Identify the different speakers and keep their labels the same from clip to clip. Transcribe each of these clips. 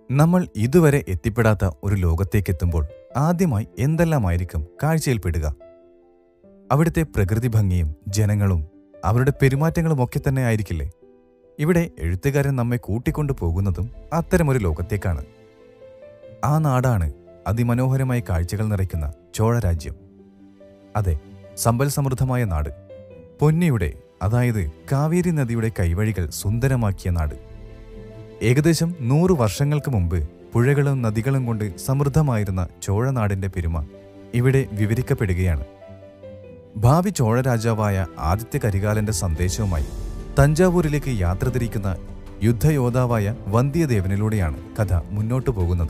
Speaker 1: നമ്മൾ ഇതുവരെ എത്തിപ്പെടാത്ത ഒരു ലോകത്തേക്കെത്തുമ്പോൾ ആദ്യമായി എന്തെല്ലാമായിരിക്കും കാഴ്ചയിൽപ്പെടുക അവിടുത്തെ പ്രകൃതി ഭംഗിയും ജനങ്ങളും അവരുടെ പെരുമാറ്റങ്ങളുമൊക്കെ തന്നെ ആയിരിക്കില്ലേ ഇവിടെ എഴുത്തുകാരൻ നമ്മെ കൂട്ടിക്കൊണ്ടു പോകുന്നതും അത്തരമൊരു ലോകത്തേക്കാണ് ആ നാടാണ് അതിമനോഹരമായ കാഴ്ചകൾ നിറയ്ക്കുന്ന ചോഴരാജ്യം അതെ സമ്പൽ സമൃദ്ധമായ നാട് പൊന്നിയുടെ അതായത് കാവേരി നദിയുടെ കൈവഴികൾ സുന്ദരമാക്കിയ നാട് ഏകദേശം നൂറ് വർഷങ്ങൾക്ക് മുമ്പ് പുഴകളും നദികളും കൊണ്ട് സമൃദ്ധമായിരുന്ന ചോഴനാടിന്റെ പെരുമ ഇവിടെ വിവരിക്കപ്പെടുകയാണ് ഭാവി ചോഴ രാജാവായ ആദിത്യ കരികാലന്റെ സന്ദേശവുമായി തഞ്ചാവൂരിലേക്ക് യാത്ര തിരിക്കുന്ന യുദ്ധയോദ്ധാവായ വന്ധ്യദേവനിലൂടെയാണ് കഥ മുന്നോട്ടു പോകുന്നത്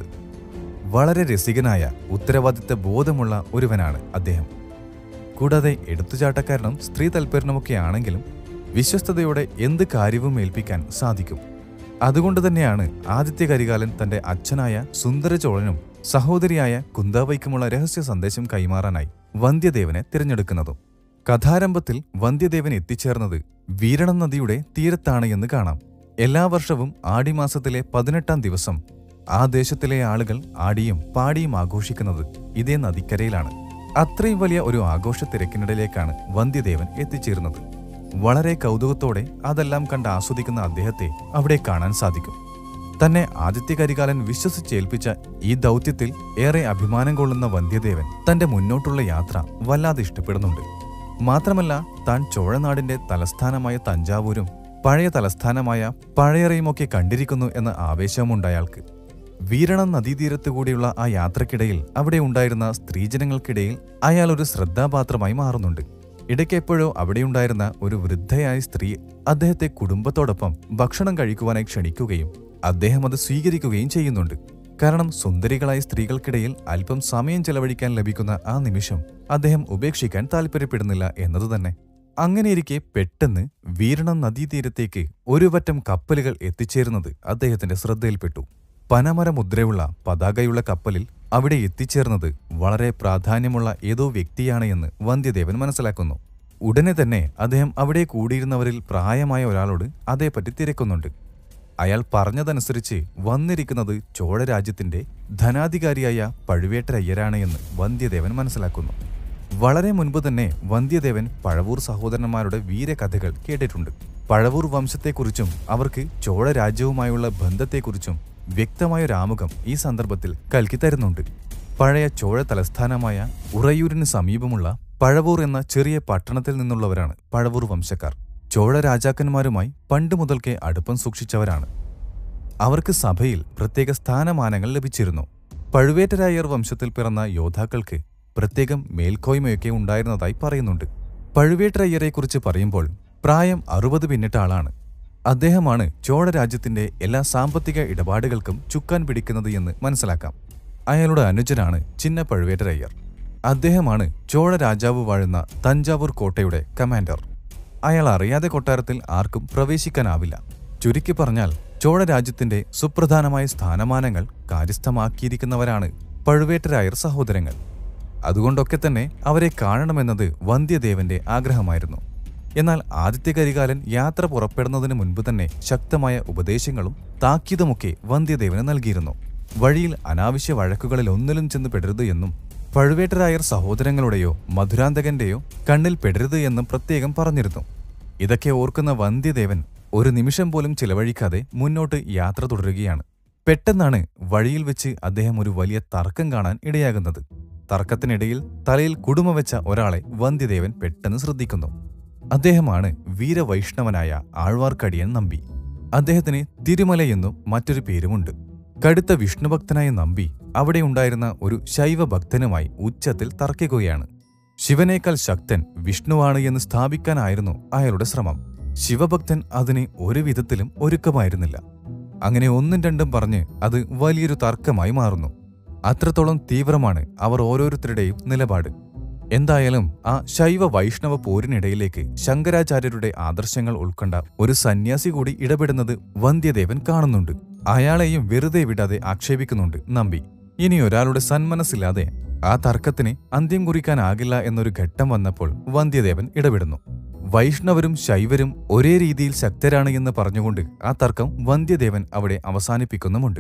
Speaker 1: വളരെ രസികനായ ഉത്തരവാദിത്ത ബോധമുള്ള ഒരുവനാണ് അദ്ദേഹം കൂടാതെ എടുത്തുചാട്ടക്കാരനും സ്ത്രീ തൽപരനുമൊക്കെ ആണെങ്കിലും വിശ്വസ്തയോടെ എന്ത് കാര്യവും ഏൽപ്പിക്കാൻ സാധിക്കും അതുകൊണ്ട് തന്നെയാണ് ആദിത്യ കരികാലൻ തന്റെ അച്ഛനായ സുന്ദരചോഴനും സഹോദരിയായ കുന്താവയ്ക്കുമുള്ള രഹസ്യ സന്ദേശം കൈമാറാനായി വന്ധ്യദേവനെ തിരഞ്ഞെടുക്കുന്നതും കഥാരംഭത്തിൽ വന്ധ്യദേവൻ എത്തിച്ചേർന്നത് വീരണം നദിയുടെ തീരത്താണ് എന്ന് കാണാം എല്ലാ വർഷവും ആടിമാസത്തിലെ പതിനെട്ടാം ദിവസം ആ ദേശത്തിലെ ആളുകൾ ആടിയും പാടിയും ആഘോഷിക്കുന്നത് ഇതേ നദിക്കരയിലാണ് അത്രയും വലിയ ഒരു ആഘോഷ തിരക്കിനിടയിലേക്കാണ് വന്ധ്യദേവൻ എത്തിച്ചേർന്നത് വളരെ കൗതുകത്തോടെ അതെല്ലാം കണ്ട് ആസ്വദിക്കുന്ന അദ്ദേഹത്തെ അവിടെ കാണാൻ സാധിക്കും തന്നെ ആദിത്യ കരികാലൻ വിശ്വസിച്ചേൽപ്പിച്ച ഈ ദൗത്യത്തിൽ ഏറെ അഭിമാനം കൊള്ളുന്ന വന്ധ്യദേവൻ തന്റെ മുന്നോട്ടുള്ള യാത്ര വല്ലാതെ ഇഷ്ടപ്പെടുന്നുണ്ട് മാത്രമല്ല താൻ ചോഴനാടിന്റെ തലസ്ഥാനമായ തഞ്ചാവൂരും പഴയ തലസ്ഥാനമായ പഴയറയുമൊക്കെ കണ്ടിരിക്കുന്നു എന്ന ആവേശവുമുണ്ടയാൾക്ക് വീരണം നദീതീരത്ത് കൂടിയുള്ള ആ യാത്രക്കിടയിൽ അവിടെ ഉണ്ടായിരുന്ന സ്ത്രീജനങ്ങൾക്കിടയിൽ അയാൾ ഒരു ശ്രദ്ധാപാത്രമായി മാറുന്നുണ്ട് ഇടയ്ക്കെപ്പോഴോ അവിടെയുണ്ടായിരുന്ന ഒരു വൃദ്ധയായ സ്ത്രീ അദ്ദേഹത്തെ കുടുംബത്തോടൊപ്പം ഭക്ഷണം കഴിക്കുവാനായി ക്ഷണിക്കുകയും അദ്ദേഹം അത് സ്വീകരിക്കുകയും ചെയ്യുന്നുണ്ട് കാരണം സുന്ദരികളായ സ്ത്രീകൾക്കിടയിൽ അല്പം സമയം ചെലവഴിക്കാൻ ലഭിക്കുന്ന ആ നിമിഷം അദ്ദേഹം ഉപേക്ഷിക്കാൻ താല്പര്യപ്പെടുന്നില്ല എന്നതുതന്നെ അങ്ങനെയിരിക്കെ പെട്ടെന്ന് വീരണം നദീതീരത്തേക്ക് ഒരു പറ്റം കപ്പലുകൾ എത്തിച്ചേരുന്നത് അദ്ദേഹത്തിന്റെ ശ്രദ്ധയിൽപ്പെട്ടു പനമര മുദ്രയുള്ള പതാകയുള്ള കപ്പലിൽ അവിടെ എത്തിച്ചേർന്നത് വളരെ പ്രാധാന്യമുള്ള ഏതോ വ്യക്തിയാണ് എന്ന് വന്ധ്യദേവൻ മനസ്സിലാക്കുന്നു ഉടനെ തന്നെ അദ്ദേഹം അവിടെ കൂടിയിരുന്നവരിൽ പ്രായമായ ഒരാളോട് അതേപ്പറ്റി തിരക്കുന്നുണ്ട് അയാൾ പറഞ്ഞതനുസരിച്ച് വന്നിരിക്കുന്നത് ചോഴ രാജ്യത്തിന്റെ ധനാധികാരിയായ പഴുവേട്ടരയ്യരാണ് എന്ന് വന്ധ്യദേവൻ മനസ്സിലാക്കുന്നു വളരെ മുൻപ് തന്നെ വന്ധ്യദേവൻ പഴവൂർ സഹോദരന്മാരുടെ വീരകഥകൾ കേട്ടിട്ടുണ്ട് പഴവൂർ വംശത്തെക്കുറിച്ചും അവർക്ക് ചോഴ രാജ്യവുമായുള്ള ബന്ധത്തെക്കുറിച്ചും വ്യക്തമായ ഒരു ആമുഖം ഈ സന്ദർഭത്തിൽ കൽക്കി തരുന്നുണ്ട് പഴയ ചോഴ തലസ്ഥാനമായ ഉറയൂരിന് സമീപമുള്ള പഴവൂർ എന്ന ചെറിയ പട്ടണത്തിൽ നിന്നുള്ളവരാണ് പഴവൂർ വംശക്കാർ ചോഴ രാജാക്കന്മാരുമായി പണ്ട് മുതൽക്കേ അടുപ്പം സൂക്ഷിച്ചവരാണ് അവർക്ക് സഭയിൽ പ്രത്യേക സ്ഥാനമാനങ്ങൾ ലഭിച്ചിരുന്നു പഴുവേറ്റരായർ വംശത്തിൽ പിറന്ന യോദ്ധാക്കൾക്ക് പ്രത്യേകം മേൽക്കോയ്മയൊക്കെ ഉണ്ടായിരുന്നതായി പറയുന്നുണ്ട് പഴുവേറ്റരയ്യരെക്കുറിച്ച് പറയുമ്പോൾ പ്രായം അറുപത് പിന്നിട്ട ആളാണ് അദ്ദേഹമാണ് ചോഴ രാജ്യത്തിന്റെ എല്ലാ സാമ്പത്തിക ഇടപാടുകൾക്കും ചുക്കാൻ പിടിക്കുന്നത് എന്ന് മനസ്സിലാക്കാം അയാളുടെ അനുജനാണ് ചിന്ന പഴുവേറ്റരയ്യർ അദ്ദേഹമാണ് ചോഴ രാജാവ് വാഴുന്ന തഞ്ചാവൂർ കോട്ടയുടെ കമാൻഡർ അയാൾ അറിയാതെ കൊട്ടാരത്തിൽ ആർക്കും പ്രവേശിക്കാനാവില്ല ചുരുക്കി പറഞ്ഞാൽ ചോഴ രാജ്യത്തിന്റെ സുപ്രധാനമായ സ്ഥാനമാനങ്ങൾ കാര്യസ്ഥമാക്കിയിരിക്കുന്നവരാണ് പഴുവേറ്റരായർ സഹോദരങ്ങൾ അതുകൊണ്ടൊക്കെ തന്നെ അവരെ കാണണമെന്നത് വന്ധ്യദേവന്റെ ആഗ്രഹമായിരുന്നു എന്നാൽ ആദിത്യ കരികാലൻ യാത്ര പുറപ്പെടുന്നതിന് മുൻപ് തന്നെ ശക്തമായ ഉപദേശങ്ങളും താക്കീതുമൊക്കെ വന്ധ്യദേവന് നൽകിയിരുന്നു വഴിയിൽ അനാവശ്യ വഴക്കുകളിൽ ഒന്നിലും ചെന്ന് പെടരുത് എന്നും പഴുവേട്ടരായർ സഹോദരങ്ങളുടെയോ മധുരാന്തകന്റെയോ കണ്ണിൽ പെടരുത് എന്നും പ്രത്യേകം പറഞ്ഞിരുന്നു ഇതൊക്കെ ഓർക്കുന്ന വന്ധ്യദേവൻ ഒരു നിമിഷം പോലും ചിലവഴിക്കാതെ മുന്നോട്ട് യാത്ര തുടരുകയാണ് പെട്ടെന്നാണ് വഴിയിൽ വെച്ച് അദ്ദേഹം ഒരു വലിയ തർക്കം കാണാൻ ഇടയാകുന്നത് തർക്കത്തിനിടയിൽ തലയിൽ കുടുമ വെച്ച ഒരാളെ വന്ധ്യദേവൻ പെട്ടെന്ന് ശ്രദ്ധിക്കുന്നു അദ്ദേഹമാണ് വീരവൈഷ്ണവനായ ആഴ്വാർക്കടിയൻ നമ്പി അദ്ദേഹത്തിന് തിരുമലയെന്നും മറ്റൊരു പേരുമുണ്ട് കടുത്ത വിഷ്ണുഭക്തനായ നമ്പി അവിടെ ഉണ്ടായിരുന്ന ഒരു ശൈവ ഭക്തനുമായി ഉച്ചത്തിൽ തർക്കിക്കുകയാണ് ശിവനേക്കാൾ ശക്തൻ വിഷ്ണുവാണ് എന്ന് സ്ഥാപിക്കാനായിരുന്നു അയാളുടെ ശ്രമം ശിവഭക്തൻ അതിന് ഒരു വിധത്തിലും ഒരുക്കമായിരുന്നില്ല അങ്ങനെ ഒന്നും രണ്ടും പറഞ്ഞ് അത് വലിയൊരു തർക്കമായി മാറുന്നു അത്രത്തോളം തീവ്രമാണ് അവർ ഓരോരുത്തരുടെയും നിലപാട് എന്തായാലും ആ ശൈവ വൈഷ്ണവ പോരിനിടയിലേക്ക് ശങ്കരാചാര്യരുടെ ആദർശങ്ങൾ ഉൾക്കൊണ്ട ഒരു സന്യാസി കൂടി ഇടപെടുന്നത് വന്ധ്യദേവൻ കാണുന്നുണ്ട് അയാളെയും വെറുതെ വിടാതെ ആക്ഷേപിക്കുന്നുണ്ട് നമ്പി ഇനി ഒരാളുടെ സന്മനസ്സില്ലാതെ ആ തർക്കത്തിന് അന്ത്യം കുറിക്കാനാകില്ല എന്നൊരു ഘട്ടം വന്നപ്പോൾ വന്ധ്യദേവൻ ഇടപെടുന്നു വൈഷ്ണവരും ശൈവരും ഒരേ രീതിയിൽ ശക്തരാണ് എന്ന് പറഞ്ഞുകൊണ്ട് ആ തർക്കം വന്ധ്യദേവൻ അവിടെ അവസാനിപ്പിക്കുന്നുമുണ്ട്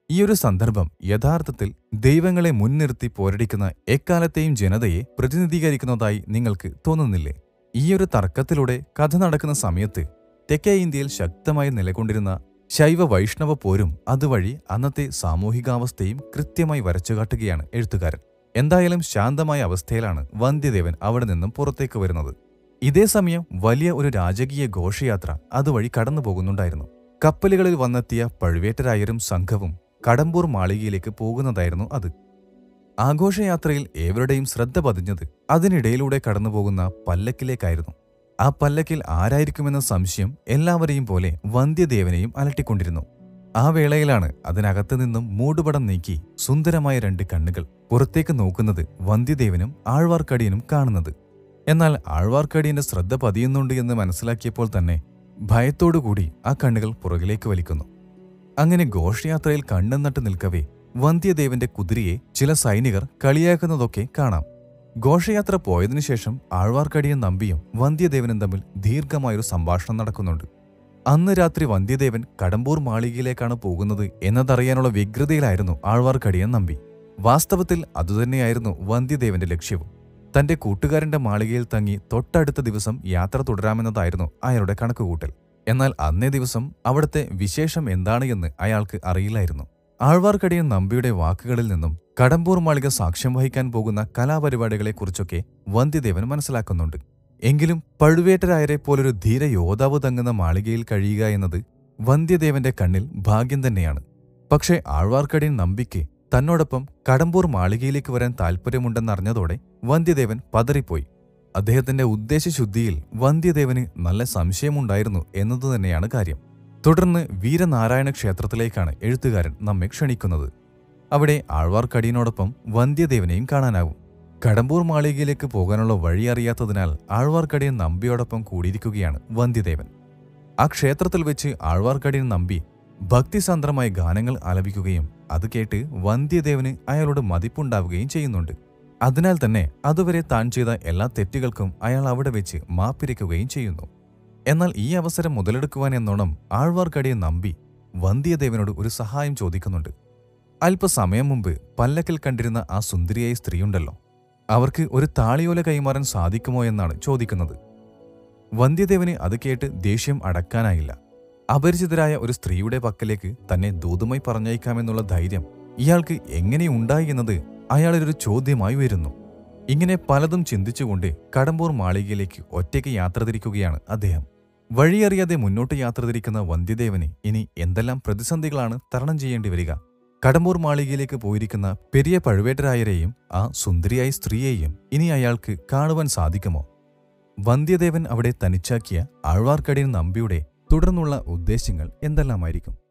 Speaker 1: ഈ ഒരു സന്ദർഭം യഥാർത്ഥത്തിൽ ദൈവങ്ങളെ മുൻനിർത്തി പോരടിക്കുന്ന എക്കാലത്തെയും ജനതയെ പ്രതിനിധീകരിക്കുന്നതായി നിങ്ങൾക്ക് തോന്നുന്നില്ലേ ഈ ഒരു തർക്കത്തിലൂടെ കഥ നടക്കുന്ന സമയത്ത് തെക്കേ ഇന്ത്യയിൽ ശക്തമായി നിലകൊണ്ടിരുന്ന ശൈവ വൈഷ്ണവ പോരും അതുവഴി അന്നത്തെ സാമൂഹികാവസ്ഥയും കൃത്യമായി വരച്ചുകാട്ടുകയാണ് എഴുത്തുകാരൻ എന്തായാലും ശാന്തമായ അവസ്ഥയിലാണ് വന്ധ്യദേവൻ അവിടെ നിന്നും പുറത്തേക്ക് വരുന്നത് ഇതേ സമയം വലിയ ഒരു രാജകീയ ഘോഷയാത്ര അതുവഴി കടന്നു പോകുന്നുണ്ടായിരുന്നു കപ്പലുകളിൽ വന്നെത്തിയ പഴുവേറ്റരായരും സംഘവും കടമ്പൂർ മാളികയിലേക്ക് പോകുന്നതായിരുന്നു അത് ആഘോഷയാത്രയിൽ ഏവരുടെയും ശ്രദ്ധ പതിഞ്ഞത് അതിനിടയിലൂടെ കടന്നുപോകുന്ന പല്ലക്കിലേക്കായിരുന്നു ആ പല്ലക്കിൽ ആരായിരിക്കുമെന്ന സംശയം എല്ലാവരെയും പോലെ വന്ധ്യദേവനെയും അലട്ടിക്കൊണ്ടിരുന്നു ആ വേളയിലാണ് അതിനകത്തു നിന്നും മൂടുപടം നീക്കി സുന്ദരമായ രണ്ട് കണ്ണുകൾ പുറത്തേക്ക് നോക്കുന്നത് വന്ധ്യദേവനും ആഴ്വാർക്കടിയനും കാണുന്നത് എന്നാൽ ആഴ്വാർക്കടിയന്റെ ശ്രദ്ധ പതിയുന്നുണ്ട് എന്ന് മനസ്സിലാക്കിയപ്പോൾ തന്നെ ഭയത്തോടുകൂടി ആ കണ്ണുകൾ പുറകിലേക്ക് വലിക്കുന്നു അങ്ങനെ ഘോഷയാത്രയിൽ കണ്ണും നട്ട് നിൽക്കവേ വന്ധ്യദേവന്റെ കുതിരയെ ചില സൈനികർ കളിയാക്കുന്നതൊക്കെ കാണാം ഘോഷയാത്ര പോയതിനു ശേഷം ആഴ്വാർക്കടിയൻ നമ്പിയും വന്ധ്യദേവനും തമ്മിൽ ദീർഘമായൊരു സംഭാഷണം നടക്കുന്നുണ്ട് അന്ന് രാത്രി വന്ധ്യദേവൻ കടമ്പൂർ മാളികയിലേക്കാണ് പോകുന്നത് എന്നതറിയാനുള്ള വ്യഗ്രതയിലായിരുന്നു ആഴ്വാർക്കടിയൻ നമ്പി വാസ്തവത്തിൽ അതുതന്നെയായിരുന്നു വന്ധ്യദേവന്റെ ലക്ഷ്യവും തന്റെ കൂട്ടുകാരന്റെ മാളികയിൽ തങ്ങി തൊട്ടടുത്ത ദിവസം യാത്ര തുടരാമെന്നതായിരുന്നു അയാളുടെ കണക്കുകൂട്ടൽ എന്നാൽ അന്നേ ദിവസം അവിടുത്തെ വിശേഷം എന്താണ് എന്ന് അയാൾക്ക് അറിയില്ലായിരുന്നു ആഴ്വാർക്കടിയൻ നമ്പിയുടെ വാക്കുകളിൽ നിന്നും കടമ്പൂർ മാളിക സാക്ഷ്യം വഹിക്കാൻ പോകുന്ന കലാപരിപാടികളെക്കുറിച്ചൊക്കെ വന്ധ്യദേവൻ മനസ്സിലാക്കുന്നുണ്ട് എങ്കിലും പഴുവേറ്റരായരെ പോലൊരു ധീര യോദ്ധാവ് തങ്ങുന്ന മാളികയിൽ കഴിയുക എന്നത് വന്ധ്യദേവന്റെ കണ്ണിൽ ഭാഗ്യം തന്നെയാണ് പക്ഷേ ആഴ്വാർക്കടിയൻ നമ്പിക്ക് തന്നോടൊപ്പം കടമ്പൂർ മാളികയിലേക്ക് വരാൻ താൽപ്പര്യമുണ്ടെന്നറിഞ്ഞതോടെ വന്ധ്യദേവൻ പതറിപ്പോയി അദ്ദേഹത്തിന്റെ ഉദ്ദേശശുദ്ധിയിൽ വന്ധ്യദേവന് നല്ല സംശയമുണ്ടായിരുന്നു എന്നതു തന്നെയാണ് കാര്യം തുടർന്ന് വീരനാരായണ ക്ഷേത്രത്തിലേക്കാണ് എഴുത്തുകാരൻ നമ്മെ ക്ഷണിക്കുന്നത് അവിടെ ആഴ്വാർക്കടിയനോടൊപ്പം വന്ധ്യദേവനെയും കാണാനാവും കടമ്പൂർ മാളികയിലേക്ക് പോകാനുള്ള വഴി അറിയാത്തതിനാൽ ആഴ്വാർക്കടിയൻ നമ്പിയോടൊപ്പം കൂടിയിരിക്കുകയാണ് വന്ധ്യദേവൻ ആ ക്ഷേത്രത്തിൽ വെച്ച് ആഴ്വാർക്കടിയൻ നമ്പി ഭക്തിസാന്ദ്രമായ ഗാനങ്ങൾ ആലപിക്കുകയും അത് കേട്ട് വന്ധ്യദേവന് അയാളോട് മതിപ്പുണ്ടാവുകയും ചെയ്യുന്നുണ്ട് അതിനാൽ തന്നെ അതുവരെ താൻ ചെയ്ത എല്ലാ തെറ്റുകൾക്കും അയാൾ അവിടെ വെച്ച് മാപ്പിരയ്ക്കുകയും ചെയ്യുന്നു എന്നാൽ ഈ അവസരം മുതലെടുക്കുവാൻ എന്നോണം ആഴ്വാർക്കടിയൻ നമ്പി വന്ധ്യദേവനോട് ഒരു സഹായം ചോദിക്കുന്നുണ്ട് അല്പസമയം മുമ്പ് പല്ലക്കിൽ കണ്ടിരുന്ന ആ സുന്ദരിയായ സ്ത്രീയുണ്ടല്ലോ അവർക്ക് ഒരു താളിയോല കൈമാറാൻ സാധിക്കുമോ എന്നാണ് ചോദിക്കുന്നത് വന്ധ്യദേവന് അത് കേട്ട് ദേഷ്യം അടക്കാനായില്ല അപരിചിതരായ ഒരു സ്ത്രീയുടെ പക്കലേക്ക് തന്നെ ദൂതുമായി പറഞ്ഞയക്കാമെന്നുള്ള ധൈര്യം ഇയാൾക്ക് എങ്ങനെയുണ്ടായി എന്നത് അയാളൊരു ചോദ്യമായി വരുന്നു ഇങ്ങനെ പലതും ചിന്തിച്ചുകൊണ്ട് കടമ്പൂർ മാളികയിലേക്ക് ഒറ്റയ്ക്ക് യാത്ര തിരിക്കുകയാണ് അദ്ദേഹം വഴിയറിയാതെ മുന്നോട്ട് യാത്ര തിരിക്കുന്ന വന്ധ്യദേവന് ഇനി എന്തെല്ലാം പ്രതിസന്ധികളാണ് തരണം ചെയ്യേണ്ടി വരിക കടമ്പൂർ മാളികയിലേക്ക് പോയിരിക്കുന്ന പെരിയ പഴുവേട്ടരായരെയും ആ സുന്ദരിയായ സ്ത്രീയെയും ഇനി അയാൾക്ക് കാണുവാൻ സാധിക്കുമോ വന്ധ്യദേവൻ അവിടെ തനിച്ചാക്കിയ ആഴ്വാർക്കടിയൻ നമ്പിയുടെ തുടർന്നുള്ള ഉദ്ദേശ്യങ്ങൾ എന്തെല്ലാമായിരിക്കും